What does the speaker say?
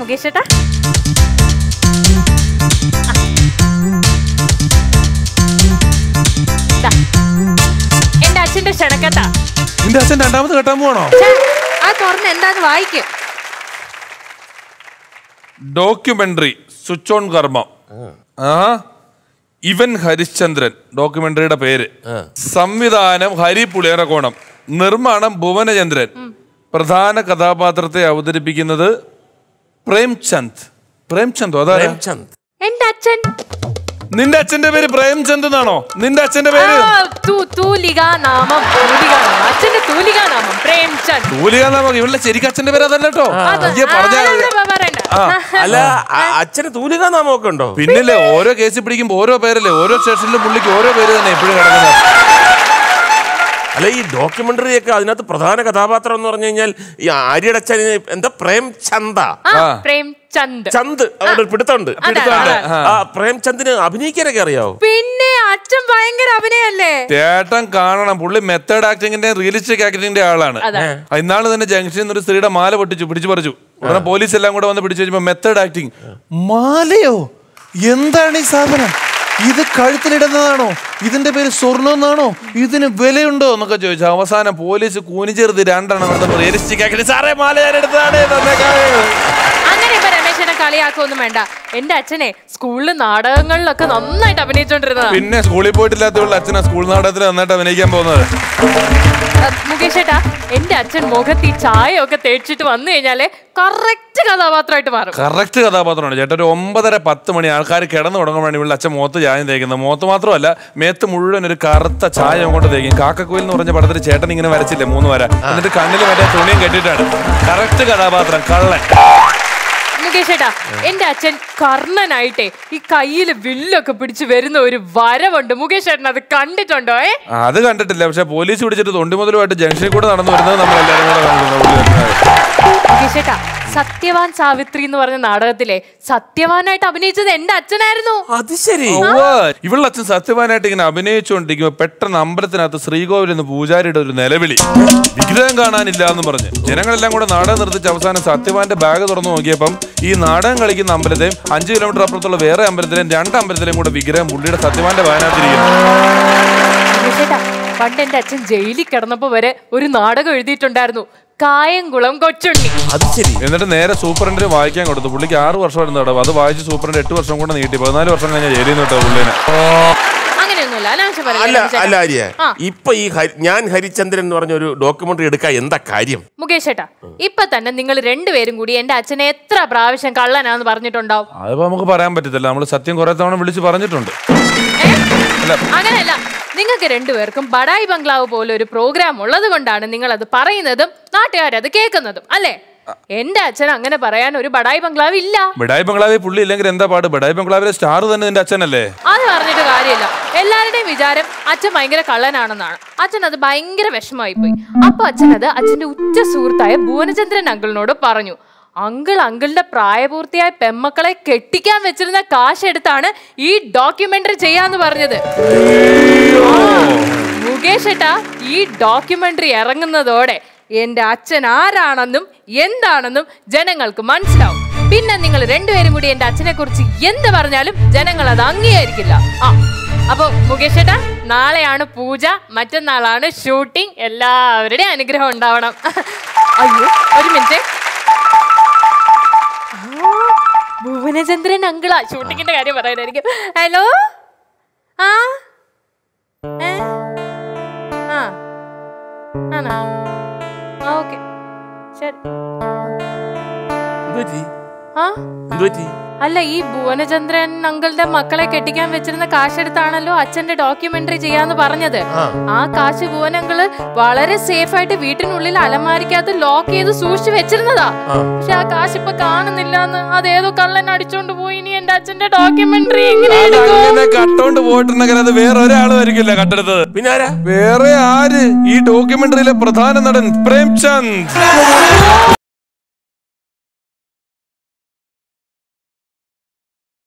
മുകേഷ് ചേട്ടാ ദാ, എന്റെ അച്ഛന്റെ ക്ഷണക്കത്താ നിന്റെ അച്ഛൻ രണ്ടാമത് കെട്ടാൻ പോവാണോ ഛെ, ആ തുറന്ന് എന്താന്ന് വായിക്കും ഡോക്യുമെന്ററി സ്വിച്ച് ഓൺ കർമ്മം ആ ഇവൻ ഹരിശ്ചന്ദ്രൻ ഡോക്യുമെന്ററിയുടെ പേര് സംവിധാനം ഹരി പുളിയറക്കോണം നിർമ്മാണം ഭുവനചന്ദ്രൻ പ്രധാന കഥാപാത്രത്തെ അവതരിപ്പിക്കുന്നത് പ്രേംചന്ദ് പ്രേംചന്ദ് അതാ പ്രേംചന്ദ് എന്റെ അച്ഛൻ നിന്റെ അച്ഛന്റെ പേര് പ്രേംചന്ദ് എന്നാണോ നിന്റെ അച്ഛന്റെ ആ, പേര് തു- തൂലികാ നാമം തൂലികാ നാമം അച്ഛന്റെ തൂലികാ നാമം പ്രേംചന്ദ് തൂലിക നാമം ഇവളുടെ ശരിക്കും അച്ഛന്റെ പേര് അതല്ല കേട്ടോ അത് ഈ പറഞ്ഞ ആ, അതൊന്നും പറയണ്ട അല്ല അ- അച്ഛന് തൂലിക നാമമൊക്കെ ഉണ്ടോ പിന്നില്ലേ ഓരോ കേസിൽ പിടിക്കുമ്പോ ഓരോ പേരല്ലേ ഓരോ സ്റ്റേഷനിലും പുള്ളിക്ക് ഓരോ പേര് തന്നെ എപ്പോഴും കിടക്കുന്നത് അല്ല ഈ ഡോക്യുമെന്ററി ഒക്കെ അതിനകത്ത് പ്രധാന കഥാപാത്രം എന്ന് പറഞ്ഞു കഴിഞ്ഞാൽ ഈ ആര്യയുടെ അച്ഛൻ എന്താ പ്രേംചന്ദ ആ ആ. പ്രേംചന്ദ് ചന്ദ് അവിടെ ഒരു പിടുത്തമുണ്ട് പിടുത്തമുണ്ട്. ആ പ്രേംചന്ദിന് അഭിനയിക്കാനൊക്കെ അറിയാവോ പിന്നെ അച്ഛൻ ഭയങ്കര അഭിനയല്ലേ ചേട്ടൻ കാണണം പുള്ളി മെത്തേഡ് ആക്ടിങ്ങിന്റെ റിയലിസ്റ്റിക് ആക്ടിങ്ങിന്റെ ആളാണ് അതെ. ആ, ഇന്നാള് തന്നെ ജംഗ്ഷനിൽ നിന്ന് ഒരു സ്ത്രീയുടെ മാല പൊട്ടിച്ചു പിടിച്ചു പറിച്ചു ഉടനെ പോലീസ് എല്ലാം കൂടെ വന്ന് പിടിച്ചു വെച്ചപ്പോ മെത്തേഡ് ആക്ടിങ് മാലയോ എന്താണ് ഈ സാധനം ഇത് കഴുത്തിലിടുന്നതാണോ ഇതിന്റെ പേര് സ്വർണ്ണം എന്നാണോ ഇതിന് വിലയുണ്ടോ എന്നൊക്കെ ചോദിച്ചു അവസാനം പോലീസ് കൂനിച്ചെറുത് രണ്ടെണ്ണം റിയലിസ്റ്റിക് ആക്കി സാറേ മാല ഞാൻ എടുത്തതാണ് തന്നേക്കാവേ." അങ്ങനെ ഇപ്പൊ രമേശനെ കളിയാക്കൊന്നും വേണ്ട എന്റെ അച്ഛനെ സ്കൂളിൽ നാടകങ്ങളിലൊക്കെ നന്നായിട്ട് അഭിനയിച്ചോണ്ടിരുന്നതാ പിന്നെ സ്കൂളിൽ പോയിട്ടില്ലാത്തവളുടെ അച്ഛനാ സ്കൂൾ നാടകത്തിൽ നന്നായിട്ട് അഭിനയിക്കാൻ പോകുന്നത് അഹ് മുകേഷ് ഏട്ടാ എന്റെ അച്ഛൻ മുഖത്ത് ഈ ചായ ഒക്കെ തേച്ചിട്ട് വന്നു കഴിഞ്ഞാല് കറക്റ്റ് കഥാപാത്രമായിട്ട് മാറും കറക്റ്റ് കഥാപാത്രമാണ് ചേട്ടാ ഒരു ഒമ്പതര പത്ത് മണി ആൾക്കാർ കിടന്നു തുടങ്ങുമ്പോഴാണ് ഇവിടെ അച്ഛൻ മുഖത്ത് ചായം തേക്കുന്നത് മുഖത്ത് മാത്രമല്ല മേത്ത് മുഴുവൻ ഒരു കറുത്ത ചായ കൊണ്ട് തേക്കും കാക്കക്കോയിൽ എന്ന് പറഞ്ഞ പടത്തിൽ ചേട്ടൻ ഇങ്ങനെ വരച്ചില്ലേ മൂന്ന് വര എന്നിട്ട് കണ്ണിൽ മറ്റേ തുണിയും കെട്ടിയിട്ടാണ് കറക്റ്റ് കഥാപാത്രം കള്ളൻ മുകേഷ് ഏട്ടാ എന്റെ അച്ഛൻ കർണനായിട്ടേ ഈ കയ്യിൽ വില്ലൊക്കെ പിടിച്ച് വരുന്ന ഒരു വരവുണ്ട് മുകേഷ് ഏട്ടൻ അത് കണ്ടിട്ടുണ്ടോ ഏ ആ, അത് കണ്ടിട്ടില്ല പക്ഷെ പോലീസ് പിടിച്ചിട്ട് തൊണ്ടി മുതലുമായിട്ട് ജംഗ്ഷനിൽ കൂടെ നടന്നു വരുന്നത് നമ്മൾ എല്ലാവരും കൂടെ കണ്ടിട്ടുണ്ട് മുകേഷ് ഏട്ടാ സത്യവാൻ സാവിത്രി എന്ന് പറഞ്ഞ നാടകത്തിലെ സത്യവാനായിട്ട് അഭിനയിച്ചത് എന്റെ അച്ഛനായിരുന്നു അത് ശരി ഇവളുടെ അച്ഛൻ സത്യവാനായിട്ട് ഇങ്ങനെ അഭിനയിച്ചുകൊണ്ടിരിക്കുമ്പോ പെട്ടെന്ന് അമ്പലത്തിനകത്ത് ശ്രീകോവിൽ നിന്ന് പൂജാരിയുടെ ഒരു നിലവിളി വിഗ്രഹം കാണാനില്ല എന്ന് പറഞ്ഞ് ജനങ്ങളെല്ലാം കൂടെ നാടകം നിർത്തിച്ച് അവസാനം സത്യവാന്റെ ബാഗ് തുറന്നു നോക്കിയപ്പം ഈ നാടകം കളിക്കുന്ന അമ്പലത്തെയും അഞ്ച് കിലോമീറ്റർ അപ്പുറത്തുള്ള വേറെ അമ്പലത്തിലെയും രണ്ട് അമ്പലത്തിലെയും കൂടെ വിഗ്രഹം പുള്ളിയുടെ സത്യവാന്റെ വായനത്തിരിക്കുന്നു മുകേഷ് ഏട്ടാ പണ്ട് എന്റെ അച്ഛൻ ജയിലിൽ കിടന്നപ്പോ വരെ ഒരു നാടകം എഴുതിയിട്ടുണ്ടായിരുന്നു കായംകുളം കൊച്ചുണ്ണി അത് ശരി എന്നിട്ട് നേരെ സൂപ്രണ്ടിന് വായിക്കാൻ കൊടുത്തു പുള്ളിക്ക് ആറ് വർഷമായിരുന്നു തടവ് അത് വായിച്ച് സൂപ്രണ്ട് എട്ട് വർഷം കൂടെ നീട്ടി പതിനാല് വർഷം കഴിഞ്ഞ ജയിലിൽ നിന്ന് വിട്ടോ പുള്ളിനെ അങ്ങനെയൊന്നുമില്ല അനാവശ്യം പറയല്ലേ അല്ല രമേശ് അല്ല ഏട്ടാ. ആര്യ ആ. ഇപ്പൊ ഈ ഹരി- ഞാൻ ഹരിചന്ദ്രൻ എന്ന് പറഞ്ഞ ഒരു ഡോക്യുമെന്ററി എടുക്കാൻ എന്താ കാര്യം മുകേഷ് ഏട്ടാ ഇപ്പൊ തന്നെ നിങ്ങൾ രണ്ടുപേരും കൂടി എന്റെ അച്ഛനെ എത്ര പ്രാവശ്യം കള്ളനാന്ന് പറഞ്ഞിട്ടുണ്ടാവും അതിപ്പോ നമുക്ക് പറയാൻ പറ്റത്തില്ല നമ്മൾ സത്യം കുറെ തവണ വിളിച്ച് പറഞ്ഞിട്ടുണ്ട് ഏ? അങ്ങനെയല്ല നിങ്ങൾക്ക് രണ്ടുപേർക്കും ബഡായി ബംഗ്ലാവ് പോലെ ഒരു പ്രോഗ്രാം ഉള്ളത് കൊണ്ടാണ് നിങ്ങൾ അത് പറയുന്നതും നാട്ടുകാരത് കേൾക്കുന്നതും അല്ലേ എന്റെ അച്ഛൻ അങ്ങനെ പറയാൻ ഒരു ബഡായി ബംഗ്ലാവ് ഇല്ല ബിഡായി ബംഗ്ലാവിൽ പുള്ളി ഇല്ലെങ്കിൽ എന്താ പാട് ബിഡായി ബംഗ്ലാവിലെ സ്റ്റാർ തന്നെ നിന്റെ അച്ഛനല്ലേ അത് പറഞ്ഞിട്ട് കാര്യമില്ല എല്ലാവരുടെയും വിചാരം അച്ഛൻ ഭയങ്കര കള്ളനാണെന്നാണ് അച്ഛൻ അത് ഭയങ്കര വിഷമമായി പോയി അപ്പൊ അച്ഛൻ അത് അച്ഛന്റെ ഉറ്റ സുഹൃത്തായ ഭുവനചന്ദ്രൻ അങ്കിളിനോട് പറഞ്ഞു അങ്കിൾ അങ്കിളിന്റെ പ്രായപൂർത്തിയായ പെമ്മക്കളെ കെട്ടിക്കാൻ വെച്ചിരുന്ന കാശ് എടുത്താണ് ഈ ഡോക്യുമെന്ററി ചെയ്യാന്ന് പറഞ്ഞത് ആ, മുകേഷ് ഏട്ടാ ഈ ഡോക്യുമെന്ററി ഇറങ്ങുന്നതോടെ എന്റെ അച്ഛൻ ആരാണെന്നും എന്താണെന്നും ജനങ്ങൾക്ക് മനസ്സിലാവും പിന്നെ നിങ്ങൾ രണ്ടുപേരും കൂടി എന്റെ അച്ഛനെ കുറിച്ച് എന്ത് പറഞ്ഞാലും ജനങ്ങൾ അത് അംഗീകരിക്കില്ല ആ അപ്പൊ മുകേഷ് ഏട്ടാ നാളെയാണ് പൂജ മറ്റന്നാളാണ് ഷൂട്ടിംഗ് എല്ലാവരുടെയും അനുഗ്രഹം ഉണ്ടാവണം അയ്യോ ഒരു മിനിറ്റ് ആ, ഭുവനചന്ദ്രൻ അങ്കിളാ ഷൂട്ടിങ്ങിന്റെ കാര്യം പറയാനായിരിക്കും ഹലോ ആ ഏ? ആ ആണോ ആ ഓക്കെ ശരി എന്തുപറ്റി ആ എന്തുപറ്റി അല്ല ഈ ഭുവനചന്ദ്രൻ അങ്കിളുടെ മക്കളെ കെട്ടിക്കാൻ വെച്ചിരുന്ന കാശെടുത്താണല്ലോ അച്ഛന്റെ ഡോക്യുമെന്ററി ചെയ്യാന്ന് പറഞ്ഞത് ആ കാശ് ഭുവൻ അങ്കിള് വളരെ സേഫ് ആയിട്ട് വീട്ടിനുള്ളിൽ അലമാരിക്കകത്ത് ലോക്ക് ചെയ്ത് സൂക്ഷിച്ചു വെച്ചിരുന്നതാ പക്ഷെ ആ കാശ് ഇപ്പൊ കാണുന്നില്ല എന്ന് അതേതോ കള്ളൻ അടിച്ചോണ്ട് പോയി ഇനി എന്റെ അച്ഛന്റെ ഡോക്യുമെന്ററി എങ്ങനെ എടുക്കും അതങ്ങനെ കട്ടോണ്ട് പോയിട്ടുണ്ടെങ്കിൽ അത് വേറെ ഒരാളും ആയിരിക്കില്ല കട്ടെടുത്തത് പിന്നെ ആരാ വേറെ ആര് ഈ ഡോക്യുമെന്ററിയിലെ പ്രധാന നടൻ പ്രേംചന്ദ്